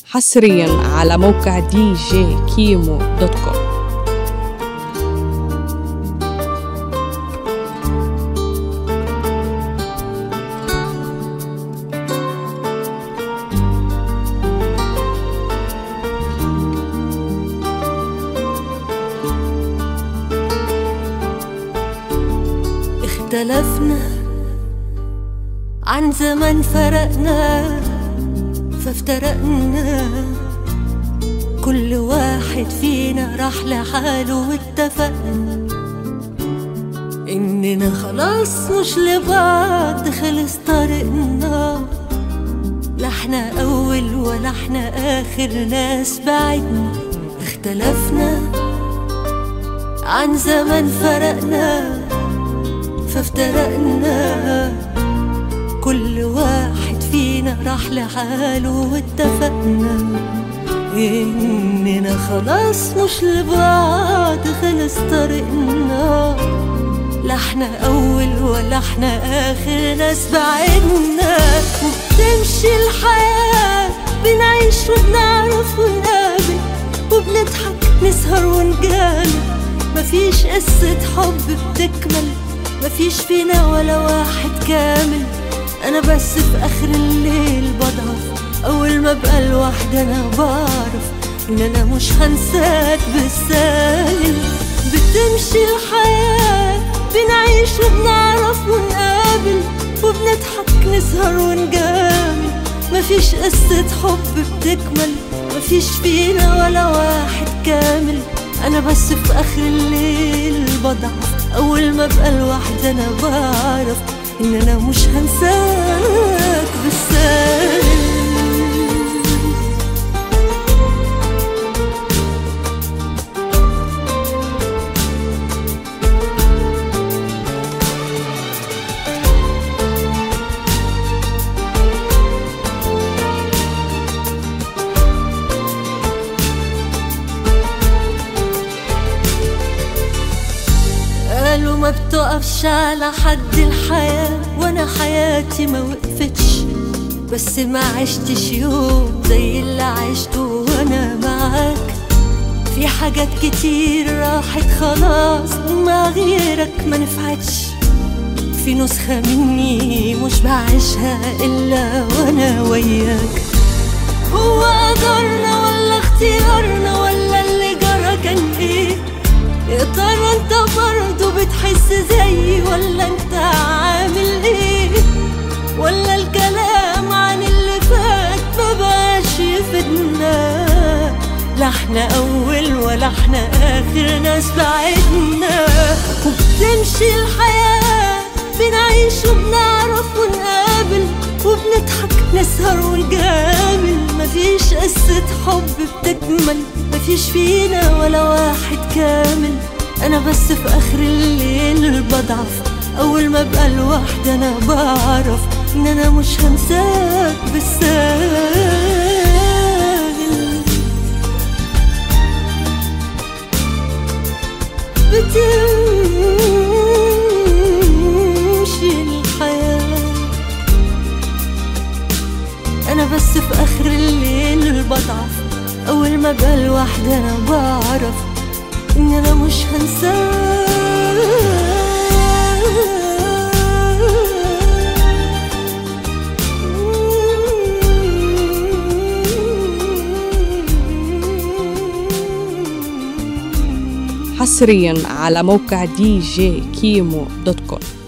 حصريا على موقع دي جي كيمو دوت كوم اختلفنا عن زمن فرقنا فافترقنا كل واحد فينا راح لحاله واتفقنا اننا خلاص مش لبعض خلص طريقنا لا احنا اول ولا احنا اخر ناس بعدنا اختلفنا عن زمن فرقنا فافترقنا كل واحد فينا راح لحاله واتفقنا اننا خلاص مش لبعض خلص طريقنا لا احنا اول ولا احنا اخر ناس بعدنا وبتمشي الحياة بنعيش وبنعرف ونقابل وبنضحك نسهر ونجامل مفيش قصة حب بتكمل مفيش فينا ولا واحد كامل انا بس في اخر الليل بضعف اول ما ابقى لوحدي انا بعرف ان انا مش هنساك بالساهل بتمشي الحياة بنعيش وبنعرف ونقابل وبنضحك نسهر ونجامل مفيش قصة حب بتكمل مفيش فينا ولا واحد كامل انا بس في اخر الليل بضعف اول ما ابقى لوحدي انا بعرف ان انا مش هنساك بالساهل قالوا ما بتقفش على حد الحياة وانا حياتي ما وقفتش بس ما عشتش يوم زي اللي عشته وانا معاك في حاجات كتير راحت خلاص مع غيرك ما نفعتش في نسخة مني مش بعيشها إلا وأنا وياك هو قدرنا ولا اختيارنا ولا اللي جرى كان ايه يا ترى انت برضه بتحس زيي ولا انت عامل ايه ولا الكلام عن اللي فات ما بقاش يفيدنا لا احنا اول ولا احنا اخر ناس بعدنا وبتمشي الحياة بنعيش وبنعرف ونقابل وبنضحك نسهر ونجامل مفيش قصة حب بتكمل مفيش فينا ولا واحد كامل انا بس في اخر الليل بضعف اول ما ابقى لوحدي انا بعرف ان انا مش هنساك بالساهل بتمشي الحياة أنا بس في آخر الليل بضعف أول ما أبقى لوحدي أنا بعرف إن أنا مش هنساك حصريا على موقع دي جي كيمو دوت كوم